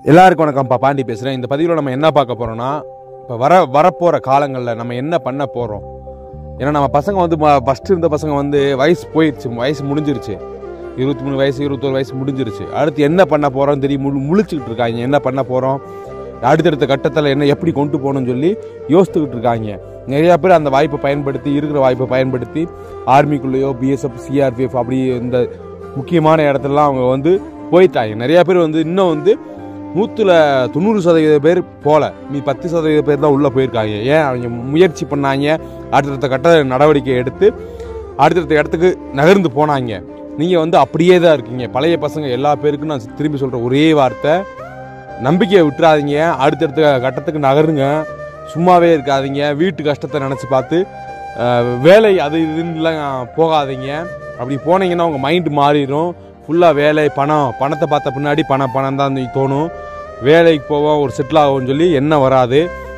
எல்லாருக்கும் வணக்கம்ப்பா பாண்டி பேசுகிறேன் இந்த பதிவில் நம்ம என்ன பார்க்க போகிறோம்னா இப்போ வர வரப்போகிற காலங்களில் நம்ம என்ன பண்ண போகிறோம் ஏன்னா நம்ம பசங்க வந்து ஃபஸ்ட்டு இருந்த பசங்க வந்து வயசு போயிடுச்சு வயசு முடிஞ்சிருச்சு இருபத்தி மூணு வயசு இருபத்தோரு வயசு முடிஞ்சிருச்சு அடுத்து என்ன பண்ண போகிறோம் தெரியும் முழு முழிச்சுக்கிட்டு இருக்காங்க என்ன பண்ண போகிறோம் அடுத்தடுத்த கட்டத்தில் என்ன எப்படி கொண்டு போகணும்னு சொல்லி யோசித்துக்கிட்டு இருக்காங்க நிறையா பேர் அந்த வாய்ப்பை பயன்படுத்தி இருக்கிற வாய்ப்பை பயன்படுத்தி ஆர்மிக்குள்ளேயோ பிஎஸ்எஃப் சிஆர்பிஎஃப் அப்படி இந்த முக்கியமான இடத்துலலாம் அவங்க வந்து போயிட்டாங்க நிறையா பேர் வந்து இன்னும் வந்து நூற்றுல தொண்ணூறு சதவீத பேர் போகல மீ பத்து சதவீத பேர் தான் உள்ளே போயிருக்காங்க ஏன் அவங்க முயற்சி பண்ணாங்க அடுத்தடுத்த கட்ட நடவடிக்கை எடுத்து அடுத்தடுத்த இடத்துக்கு நகர்ந்து போனாங்க நீங்கள் வந்து அப்படியே தான் இருக்கீங்க பழைய பசங்க எல்லா பேருக்கும் நான் திரும்பி சொல்கிற ஒரே வார்த்தை நம்பிக்கையை விட்டுறாதீங்க அடுத்தடுத்த கட்டத்துக்கு நகருங்க சும்மாவே இருக்காதீங்க வீட்டு கஷ்டத்தை நினச்சி பார்த்து அஹ், வேலை அது இதுன்னுலாம் போகாதீங்க அப்படி போனீங்கன்னா உங்கள் மைண்டு மாறிடும் ஃபுல்லாக வேலை பணம் பணத்தை பார்த்த பின்னாடி பணம் பணம் தான் தோணும் வேலைக்கு போவோம் ஒரு செட்டில் ஆகும்னு சொல்லி என்ன வராது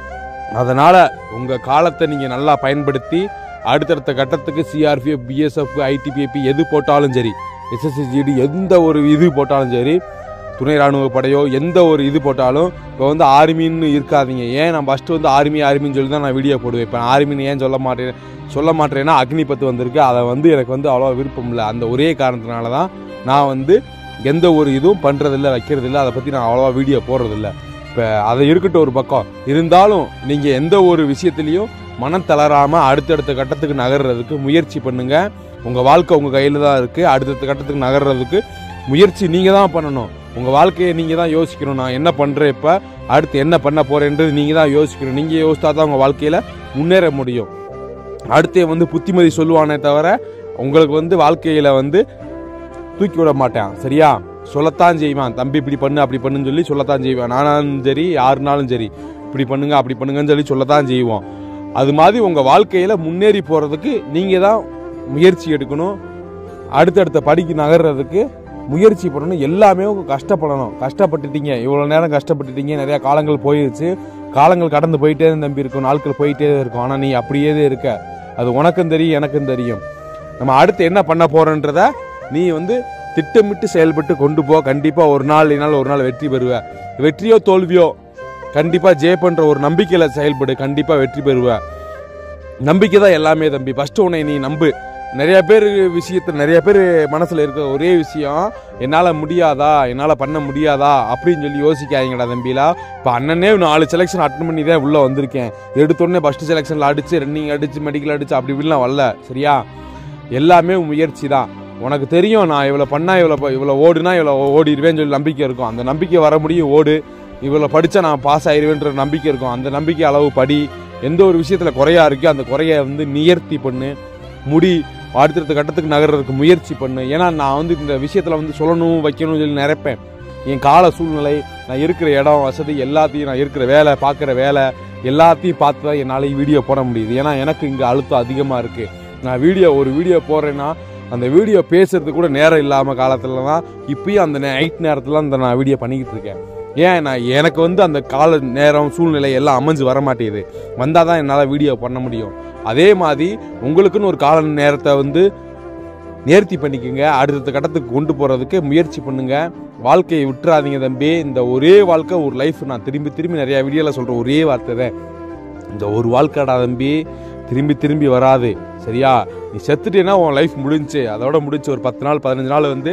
அதனால் உங்கள் காலத்தை நீங்கள் நல்லா பயன்படுத்தி அடுத்தடுத்த கட்டத்துக்கு சிஆர்பிஎஃப் பிஎஸ்எஃப் ஐடிபிஎப்பி எது போட்டாலும் சரி எஸ்எஸ்சிஜிடி எந்த ஒரு இது போட்டாலும் சரி துணை ராணுவ படையோ எந்த ஒரு இது போட்டாலும் இப்போ வந்து ஆர்மின்னு இருக்காதீங்க ஏன் நான் ஃபஸ்ட்டு வந்து ஆர்மி ஆர்மின்னு சொல்லி தான் நான் வீடியோ போடுவேன் இப்போ ஆர்மின்னு ஏன் சொல்ல மாட்டேன் சொல்ல மாட்டேன்னா அக்னிபத்து வந்திருக்கு அதை வந்து எனக்கு வந்து அவ்வளோ விருப்பம் இல்லை அந்த ஒரே காரணத்தினால தான் நான் வந்து எந்த ஒரு இதுவும் பண்ணுறதில்ல வைக்கிறதில்ல அதை பற்றி நான் அவ்வளோவா வீடியோ போடுறதில்ல இப்போ அதை இருக்கட்டும் ஒரு பக்கம் இருந்தாலும் நீங்கள் எந்த ஒரு விஷயத்துலையும் மனம் தளராமல் அடுத்தடுத்த கட்டத்துக்கு நகர்றதுக்கு முயற்சி பண்ணுங்க உங்கள் வாழ்க்கை உங்கள் கையில் தான் இருக்குது அடுத்தடுத்த கட்டத்துக்கு நகர்றதுக்கு முயற்சி நீங்கள் தான் பண்ணணும் உங்கள் வாழ்க்கையை நீங்கள் தான் யோசிக்கணும் நான் என்ன பண்ணுறேன் இப்போ அடுத்து என்ன பண்ண போகிறேன்றது நீங்கள் தான் யோசிக்கணும் நீங்கள் யோசித்தா தான் உங்கள் வாழ்க்கையில் முன்னேற முடியும் அடுத்து வந்து புத்திமதி சொல்லுவானே தவிர உங்களுக்கு வந்து வாழ்க்கையில் வந்து தூக்கி விட மாட்டேன் சரியா சொல்லத்தான் செய்வான் தம்பி இப்படி பண்ணு அப்படி பண்ணுன்னு சொல்லி சொல்லத்தான் செய்வான் நானாலும் சரி யாருனாலும் சரி இப்படி பண்ணுங்க அப்படி பண்ணுங்கன்னு சொல்லி சொல்லத்தான் செய்வோம் அது மாதிரி உங்கள் வாழ்க்கையில் முன்னேறி போகிறதுக்கு நீங்கள் தான் முயற்சி எடுக்கணும் அடுத்தடுத்த படிக்கு நகர்றதுக்கு முயற்சி பண்ணணும் எல்லாமே உங்க கஷ்டப்படணும் கஷ்டப்பட்டுட்டீங்க இவ்வளோ நேரம் கஷ்டப்பட்டுட்டீங்க நிறையா காலங்கள் போயிடுச்சு காலங்கள் கடந்து போயிட்டே தான் தம்பி இருக்கும் நாட்கள் போயிட்டே தான் இருக்கும் ஆனால் நீ அப்படியே தான் இருக்க அது உனக்கும் தெரியும் எனக்கும் தெரியும் நம்ம அடுத்து என்ன பண்ண போறோன்றத நீ வந்து திட்டமிட்டு செயல்பட்டு கொண்டு போ கண்டிப்பாக ஒரு நாள் இல்லைனாலும் ஒரு நாள் வெற்றி பெறுவ வெற்றியோ தோல்வியோ கண்டிப்பாக ஜெயப்பன்ற ஒரு நம்பிக்கையில் செயல்படு கண்டிப்பாக வெற்றி பெறுவ நம்பிக்கை தான் எல்லாமே தம்பி ஃபஸ்ட்டு உன்னை நீ நம்பு நிறைய பேர் விஷயத்த நிறைய பேர் மனசில் இருக்க ஒரே விஷயம் என்னால் முடியாதா என்னால் பண்ண முடியாதா அப்படின்னு சொல்லி யோசிக்காதீங்கடா தம்பிலா இப்போ அண்ணனே நாலு செலெக்ஷன் அட்டன் பண்ணி தான் உள்ளே வந்திருக்கேன் எடுத்தோடனே ஃபஸ்ட்டு செலெக்ஷனில் அடித்து ரன்னிங் அடித்து மெடிக்கல் அடித்து அப்படி இப்படிலாம் வரல சரியா எல்லாமே முயற்சி தான் உனக்கு தெரியும் நான் இவ்வளோ பண்ணால் இவ்வளோ ப- இவ்வளோ ஓடுனா இவ்வளோ ஓடிடுவேன்னு சொல்லி நம்பிக்கை இருக்கும் அந்த நம்பிக்கை வர முடியும் ஓடு இவ்வளோ படித்தா நான் பாஸ் ஆயிடுவேன்ற நம்பிக்கை இருக்கும் அந்த நம்பிக்கை அளவு படி எந்த ஒரு விஷயத்தில் குறையா இருக்கோ அந்த குறைய வந்து நியர்த்தி பண்ணு முடி அடுத்தடுத்த கட்டத்துக்கு நகர்றதுக்கு முயற்சி பண்ணு ஏன்னா நான் வந்து இந்த விஷயத்தில் வந்து சொல்லணும் வைக்கணும்னு சொல்லி நினைப்பேன் என் கால சூழ்நிலை நான் இருக்கிற இடம் வசதி எல்லாத்தையும் நான் இருக்கிற வேலை பார்க்குற வேலை எல்லாத்தையும் பார்த்து தான் என்னால் வீடியோ போட முடியுது ஏன்னா எனக்கு இங்கே அழுத்தம் அதிகமாக இருக்குது நான் வீடியோ ஒரு வீடியோ போடுறேன்னா அந்த வீடியோ பேசுறதுக்கு கூட நேரம் இல்லாமல் காலத்தில் தான் இப்பயும் அந்த நைட் நேரத்தில் அந்த நான் வீடியோ பண்ணிக்கிட்டு இருக்கேன் ஏன் நான் எனக்கு வந்து அந்த கால நேரம் சூழ்நிலை எல்லாம் அமைஞ்சு வர மாட்டேங்குது வந்தால் தான் என்னால் வீடியோ பண்ண முடியும் அதே மாதிரி உங்களுக்குன்னு ஒரு கால நேரத்தை வந்து நேர்த்தி பண்ணிக்கோங்க அடுத்த கட்டத்துக்கு கொண்டு போகிறதுக்கு முயற்சி பண்ணுங்க வாழ்க்கையை விட்டுறாதீங்க தம்பி இந்த ஒரே வாழ்க்கை ஒரு லைஃப் நான் திரும்பி திரும்பி நிறையா வீடியோவில் சொல்கிற ஒரே வார்த்தை தான் இந்த ஒரு வாழ்க்கைடா தம்பி திரும்பி திரும்பி வராது சரியா நீ செத்துட்டேன்னா உன் லைஃப் முடிஞ்சு அதோட முடிஞ்சு ஒரு பத்து நாள் பதினஞ்சு நாள் வந்து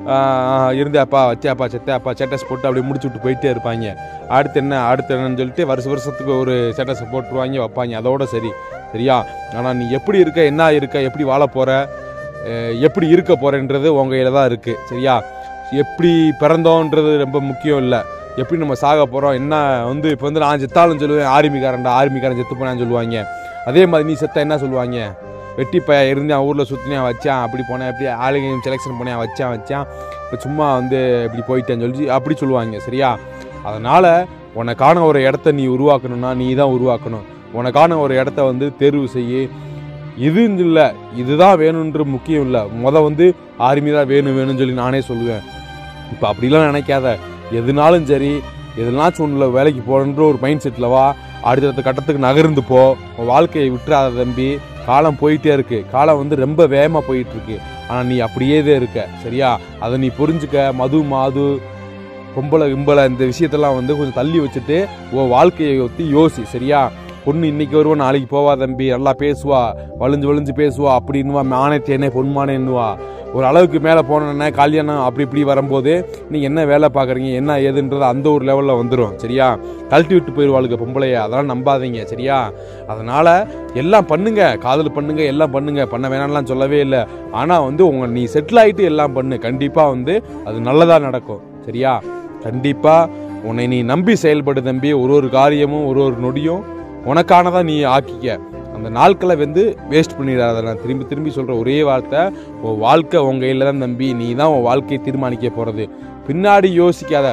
ஆஹ், இருந்தேப்பா வச்சேப்பா செத்தேப்பா ஸ்டேட்டஸ் போட்டு அப்படியே முடிச்சு விட்டு போயிட்டே இருப்பாங்க அடுத்து என்ன அடுத்து என்னன்னு சொல்லிட்டு வருஷ வருஷத்துக்கு ஒரு ஸ்டேட்டஸ் போட்டுருவாங்க வைப்பாங்க அதோட சரி சரியா ஆனால் நீ எப்படி இருக்க என்ன இருக்க எப்படி வாழ போற அஹ், எப்படி இருக்க போறேன்றது உங்க கையில தான் இருக்கு சரியா எப்படி பிறந்தோன்றது ரொம்ப முக்கியம் இல்லை எப்படி நம்ம சாக போகிறோம் என்ன வந்து இப்போ வந்து நான் செத்தாலும் சொல்லுவேன் ஆர்மிக்காரன்டா ஆர்மிக்காரன் செத்து போனான்னு சொல்லுவாங்க அதே மாதிரி நீ செத்தா என்ன சொல்லுவாங்க வெட்டி பையன் இருந்தேன் ஊரில் சுற்றினேன் வச்சான் அப்படி போனேன் அப்படி ஆளுங்க செலெக்ஷன் பண்ணேன் வச்சான் வச்சான் இப்போ சும்மா வந்து இப்படி போயிட்டேன்னு சொல்லி அப்படி சொல்லுவாங்க சரியா அதனால் உனக்கான ஒரு இடத்த நீ உருவாக்கணும்னா நீ தான் உருவாக்கணும் உனக்கான ஒரு இடத்த வந்து தேர்வு செய்யி இது இல்லை இதுதான் வேணுன்ற முக்கியம் இல்லை முத வந்து ஆர்மி தான் வேணும் வேணும்னு சொல்லி நானே சொல்லுவேன் இப்போ அப்படிலாம் நினைக்காத எதுனாலும் சரி எதுனாச்சும் ஒன்றில் வேலைக்கு போகணுன்ற ஒரு மைண்ட் செட்டில் வா அடுத்தடுத்த கட்டத்துக்கு நகர்ந்து போ உன் வாழ்க்கையை விட்டுறாத தம்பி காலம் போயிட்டே இருக்கு காலம் வந்து ரொம்ப வேகமாக போயிட்டு இருக்கு ஆனால் நீ அப்படியே தான் இருக்க சரியா அதை நீ புரிஞ்சுக்க மது மாது பொம்பளை கிம்பளை இந்த விஷயத்தெல்லாம் வந்து கொஞ்சம் தள்ளி வச்சுட்டு உன் வாழ்க்கையை ஒத்தி யோசி சரியா பொண்ணு இன்னைக்கு வருவா நாளைக்கு போவா தம்பி நல்லா பேசுவா வளைஞ்சு வளைஞ்சு பேசுவா அப்படின்னுவா மானே தேனே பொன்மானேன்னுவா ஒரு அளவுக்கு மேலே போனோன்னே கல்யாணம் அப்படி இப்படி வரும்போது நீங்கள் என்ன வேலை பார்க்குறீங்க என்ன ஏதுன்றது அந்த ஒரு லெவலில் வந்துடும் சரியா கழட்டி விட்டு போயிடுவாளுங்க பொம்பளைய அதெல்லாம் நம்பாதீங்க சரியா அதனால் எல்லாம் பண்ணுங்க காதல் பண்ணுங்க எல்லாம் பண்ணுங்க பண்ண வேணாம்லாம் சொல்லவே இல்லை ஆனால் வந்து உங்க நீ செட்டில் ஆகிட்டு எல்லாம் பண்ணு கண்டிப்பாக வந்து அது நல்லதாக நடக்கும் சரியா கண்டிப்பாக உன்னை நீ நம்பி செயல்படு தம்பி ஒரு ஒரு காரியமும் ஒரு ஒரு நொடியும் உனக்கானதாக நீ ஆக்கிக்க அந்த நாட்களை வந்து வேஸ்ட் பண்ணிடாத நான் திரும்பி திரும்பி சொல்கிற ஒரே வார்த்தை உன் வாழ்க்கை உன் கையில் தான் தம்பி நீ தான் உன் வாழ்க்கையை தீர்மானிக்க போகிறது பின்னாடி யோசிக்காத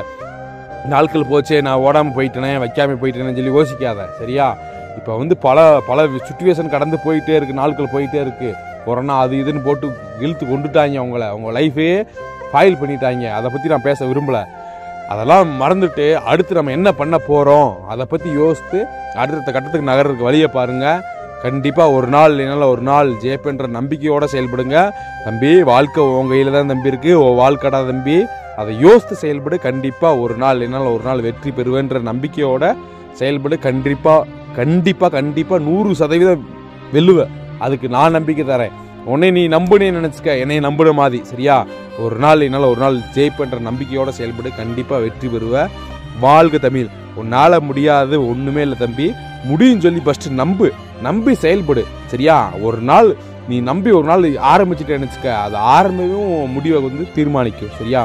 நாட்கள் போச்சே நான் ஓடாமல் போயிட்டேனே வைக்காம போயிட்டேனேன்னு சொல்லி யோசிக்காத சரியா இப்போ வந்து பல பல சுச்சுவேஷன் கடந்து போயிட்டே இருக்கு நாட்கள் போயிட்டே இருக்கு கொரோனா அது இதுன்னு போட்டு இழுத்து கொண்டுட்டாங்க அவங்கள அவங்க லைஃபே ஃபைல் பண்ணிட்டாங்க அதை பற்றி நான் பேச விரும்பலை அதெல்லாம் மறந்துட்டு அடுத்து நம்ம என்ன பண்ண போகிறோம் அதை பற்றி யோசித்து அடுத்த கட்டத்துக்கு நகர்றதுக்கு வழியை பாருங்கள் கண்டிப்பாக ஒரு நாள் இல்லைனாலும் ஒரு நாள் ஜெயிப்பேன்ற நம்பிக்கையோடு செயல்படுங்க தம்பி வாழ்க்கை உன் கையில் தான் தம்பி இருக்கு உன் வாழ்க்கடா தம்பி அதை யோசித்து செயல்படு கண்டிப்பாக ஒரு நாள் இல்லைனாலும் ஒரு நாள் வெற்றி பெறுவேன்ற நம்பிக்கையோட செயல்படு கண்டிப்பாக கண்டிப்பாக கண்டிப்பாக நூறு சதவீதம் வெல்லுவ அதுக்கு நான் நம்பிக்கை தரேன் உன்னை நீ நம்புனே நினச்சிக்க என்னை நம்புன மாதிரி சரியா ஒரு நாள் என்னால் ஒரு நாள் ஜெயிப்பேன்ற நம்பிக்கையோட செயல்படு கண்டிப்பாக வெற்றி பெறுவ வாழ்க தமிழ் உன்னால் முடியாது ஒன்றுமே இல்லை தம்பி முடியும்னு சொல்லி ஃபஸ்ட்டு நம்பு நம்பி செயல்படு சரியா ஒரு நாள் நீ நம்பி ஒரு நாள் ஆரம்பிச்சுட்டு நினச்சிக்க அது ஆரம்பமும் உன் முடிவை வந்து தீர்மானிக்கும் சரியா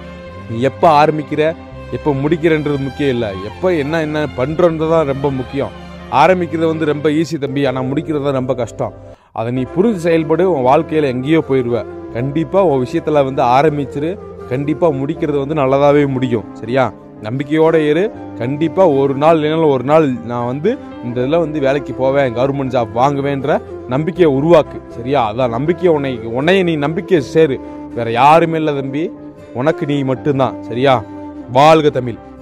நீ எப்போ ஆரம்பிக்கிற எப்போ முடிக்கிறன்றது முக்கியம் இல்லை எப்போ என்ன என்ன பண்ணுறது தான் ரொம்ப முக்கியம் ஆரம்பிக்கிறது வந்து ரொம்ப ஈஸி தம்பி ஆனால் முடிக்கிறது தான் ரொம்ப கஷ்டம் அதை நீ புரிஞ்சு செயல்படு உன் வாழ்க்கையில் எங்கேயோ போயிடுவ கண்டிப்பாக உன் விஷயத்தில் வந்து ஆரம்பிச்சிரு கண்டிப்பாக முடிக்கிறது வந்து நல்லதாகவே முடியும் சரியா நம்பிக்கையோட இரு கண்டிப்பாக ஒரு நாள் இல்லைனாலும் ஒரு நாள் நான் வந்து இந்த இதில் வந்து வேலைக்கு போவேன் கவர்மெண்ட் ஜாப் வாங்குவேன்ற நம்பிக்கையை உருவாக்கு சரியா அதான் நம்பிக்கையை உன்னை உன்னைய நீ நம்பிக்கையை சேரு வேற யாருமே இல்லை தம்பி உனக்கு நீ மட்டும்தான் சரியா வாழ்க தமிழ்